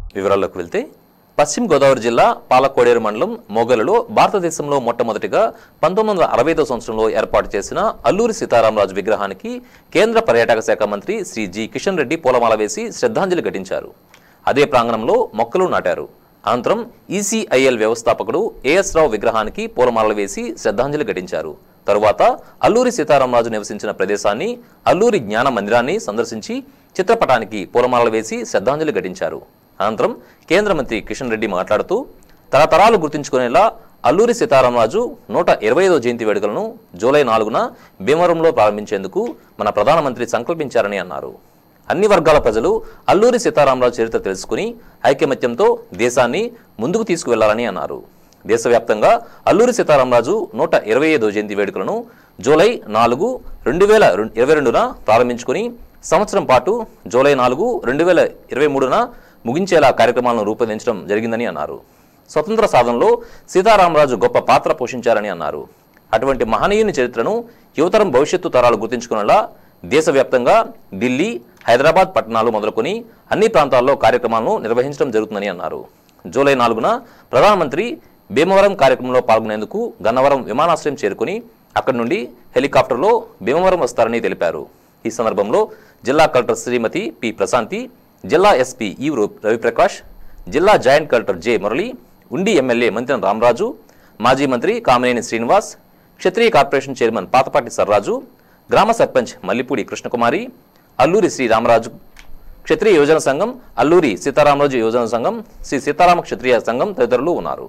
వివరాల్లోకి వెళ్తే పశ్చిమ గోదావరి జిల్లా పాలకోడేరు మండలం మొగలలో భారతదేశంలో మొట్టమొదటిగా పంతొమ్మిది వందల అరవై సంవత్సరంలో ఏర్పాటు చేసిన అల్లూరి సీతారామరాజు విగ్రహానికి కేంద్ర పర్యాటక శాఖ మంత్రి శ్రీ జి కిషన్ రెడ్డి పూలమాల వేసి శ్రద్ధాంజలి ఘటించారు అదే ప్రాంగణంలో మొక్కలు నాటారు అనంతరం ఈసీఐఎల్ వ్యవస్థాపకుడు ఏఎస్ రావు విగ్రహానికి పూలమాలలు వేసి శ్రద్ధాంజలి ఘటించారు తరువాత అల్లూరి సీతారామరాజు నివసించిన ప్రదేశాన్ని అల్లూరి జ్ఞాన మందిరాన్ని సందర్శించి చిత్రపటానికి పూలమాలలు వేసి శ్రద్ధాంజలి ఘటించారు అనంతరం కేంద్ర మంత్రి కిషన్ రెడ్డి మాట్లాడుతూ తరతరాలు గుర్తుంచుకునేలా అల్లూరి సీతారామరాజు నూట ఇరవై ఐదో జయంతి వేడుకలను జూలై నాలుగున భీమవరంలో ప్రారంభించేందుకు మన ప్రధానమంత్రి సంకల్పించారని అన్నారు అన్ని వర్గాల ప్రజలు అల్లూరి సీతారామరాజు చరిత్ర తెలుసుకుని ఐకమత్యంతో దేశాన్ని ముందుకు తీసుకువెళ్లాలని అన్నారు దేశవ్యాప్తంగా అల్లూరి సీతారామరాజు నూట ఇరవై ఐదో జయంతి వేడుకలను జూలై నాలుగు రెండు వేల ఇరవై రెండున ప్రారంభించుకుని సంవత్సరం పాటు జూలై నాలుగు రెండు వేల ఇరవై మూడున ముగించేలా కార్యక్రమాలను రూపొందించడం జరిగిందని అన్నారు స్వతంత్ర సాధనలో సీతారామరాజు గొప్ప పాత్ర పోషించారని అన్నారు అటువంటి మహనీయుని చరిత్రను యువతరం భవిష్యత్తు తరాలు గుర్తుంచుకునేలా దేశవ్యాప్తంగా ఢిల్లీ హైదరాబాద్ పట్టణాలు మొదలుకొని అన్ని ప్రాంతాల్లో కార్యక్రమాలను నిర్వహించడం జరుగుతుందని అన్నారు జూలై నాలుగున ప్రధానమంత్రి భీమవరం కార్యక్రమంలో పాల్గొనేందుకు గన్నవరం విమానాశ్రయం చేరుకుని అక్కడి నుండి హెలికాప్టర్లో భీమవరం వస్తారని తెలిపారు ఈ సందర్భంలో జిల్లా కలెక్టర్ శ్రీమతి పి ప్రశాంతి జిల్లా ఎస్పీ ఈ రవిప్రకాష్ జిల్లా జాయింట్ కలెక్టర్ జె మురళి ఉండి ఎమ్మెల్యే మంత్రి రామరాజు మాజీ మంత్రి కామినేని శ్రీనివాస్ క్షత్రియ కార్పొరేషన్ చైర్మన్ పాతపాటి సర్రాజు గ్రామ సర్పంచ్ మల్లిపూడి కృష్ణకుమారి అల్లూరి శ్రీ రామరాజు క్షత్రియ యోజన సంఘం అల్లూరి సీతారామరాజు యోజన సంఘం శ్రీ సీతారామ క్షత్రియ సంఘం తదితరులు ఉన్నారు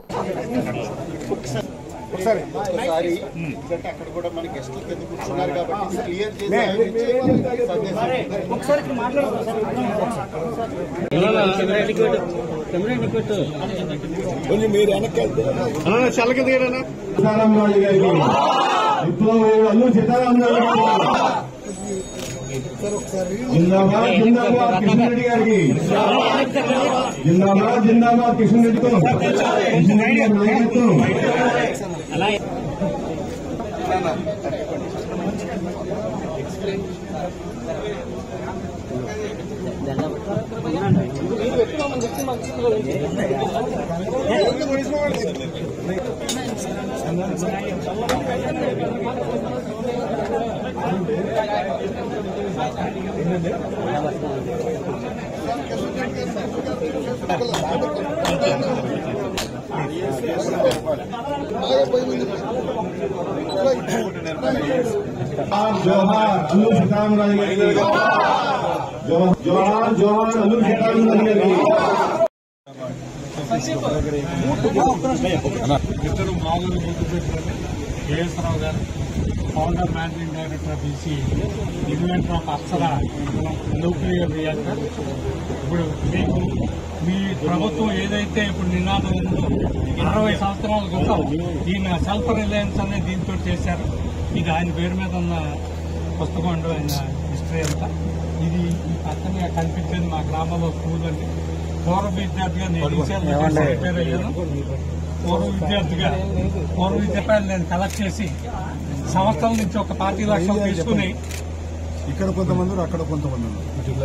ఒకసారి ఎందుకంటే అక్కడ కూడా మన గెస్టులు కింద కూర్చున్నారు కాబట్టి క్లియర్ చేసి ఆయన ఇచ్చే సందేశం కొంచెం మీరు వెనక్కి వెళ్తే చల్లకి దిగడనా సీతారామరాజు గారికి విప్లవం అల్లు సీతారామరాజు గారికి జిందాబాద్ జిందాబాద్ కిషన్ రెడ్డి గారికి జిందాబాద్ జిందాబాద్ కిషన్ రెడ్డితో కిషన్ రెడ్డి గారి నాయకత్వం జోహార్ అల్లు సీతారామరాజు గారికి జోహార్ జోహార్ అల్లు సీతారామరాజు గారికి ఇద్దరు మామూలు గుర్తు పెట్టారు కేఎస్రావు గారు founder managing director of EC inventor of Apsara nuclear reactor ఇప్పుడు మీకు మీ ప్రభుత్వం ఏదైతే ఇప్పుడు నినాదం ఉందో అరవై సంవత్సరాల క్రితం ఈయన సెల్ఫ్ రిలయన్స్ అనే దీంతో చేశారు ఇది ఆయన పేరు మీద ఉన్న పుస్తకం అండి ఆయన హిస్టరీ అంతా ఇది ఈ పక్కనే కనిపించేది మా గ్రామంలో స్కూల్ అండి పూర్వ విద్యార్థిగా నేను ఈసీఎల్ రిపేర్ అయ్యాను పూర్వ విద్యార్థిగా పూర్వ విద్యార్థులు నేను కలెక్ట్ చేసి సంవత్సరం నుంచి ఒక పార్టీ లక్షలు తీసుకుని ఇక్కడ కొంతమంది ఉన్నారు, అక్కడ కొంతమంది ఉన్నారు.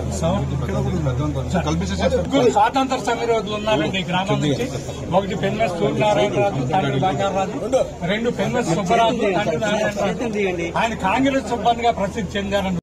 ముగ్గురు స్వాతంత్ర సమరోధులు ఉన్నారండి ఈ గ్రామం నుంచి ఒకటి పెన్మెస్ సూర్యనారాయణరాజు తండ్రి బంగారాజు రెండు పెన్మెస్ సుబ్బరాజు తండ్రి నారాయణరాజు ఆయన కాంగ్రెస్ సుబ్బన్గా ప్రసిద్ధి చెందారని